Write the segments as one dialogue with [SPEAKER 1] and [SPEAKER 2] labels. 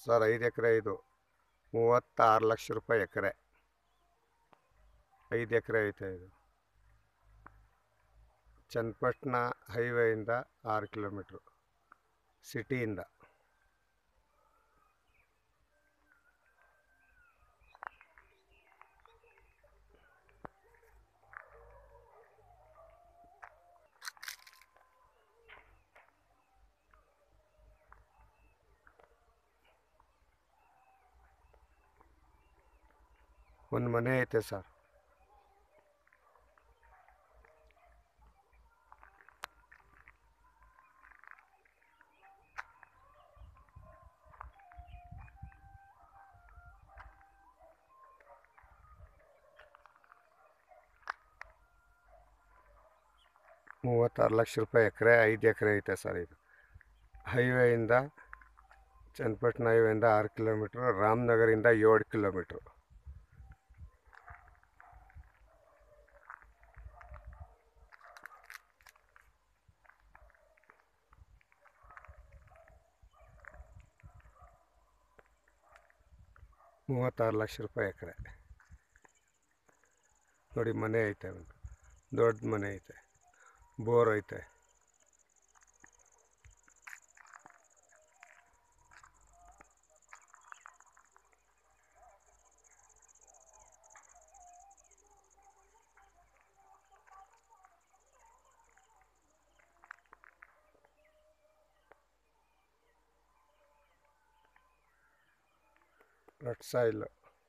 [SPEAKER 1] sir ಐದು ಎಕರೆ ಇದು ಮೂವತ್ತಾರು ಲಕ್ಷ ರೂಪಾಯಿ ಎಕರೆ ಐದು ಎಕರೆ ಐತೆ ಇದು ಚನ್ನಪಟ್ಟಣ ಹೈವೇಯಿಂದ ಆರು ಕಿಲೋಮೀಟ್ರು ಸಿಟಿಯಿಂದ ಒಂದು ಮನೆ ಐತೆ ಸರ್ ಮೂವತ್ತಾರು ಲಕ್ಷ ರೂಪಾಯಿ ಎಕರೆ ಐದು ಎಕರೆ ಐತೆ ಸರ್ ಇದು ಹೈವೇಯಿಂದ ಚನ್ನಪಟ್ಟಣ ಹೈವೇಯಿಂದ ಆರು ಕಿಲೋಮೀಟ್ರು ರಾಮನಗರಿಂದ ಏಳು ಕಿಲೋಮೀಟ್ರು ಮೂವತ್ತಾರು ಲಕ್ಷ ರೂಪಾಯಿ ಎಕರೆ ನೋಡಿ ಮನೆ ಐತೆ ಒಂದು ದೊಡ್ಡ ಮನೆ ಐತೆ ಬೋರ್ ಐತೆ ರೆಡ್ ಸಾಯಿಲ್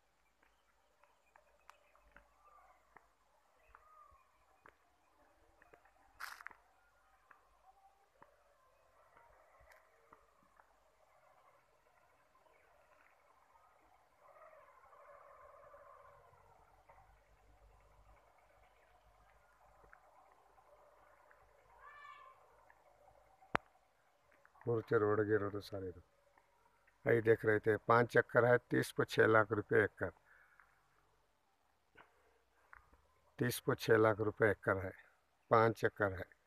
[SPEAKER 1] मूर्ति रोड गिरोದು ಸರ್ ಇದು ಐದು ಎಕರೆ ಐತೆ पाँच एकड़ है तीस को छः लाख रुपये एकड़ तीस को छः लाख रुपये एकड़ है पाँच एकड़ है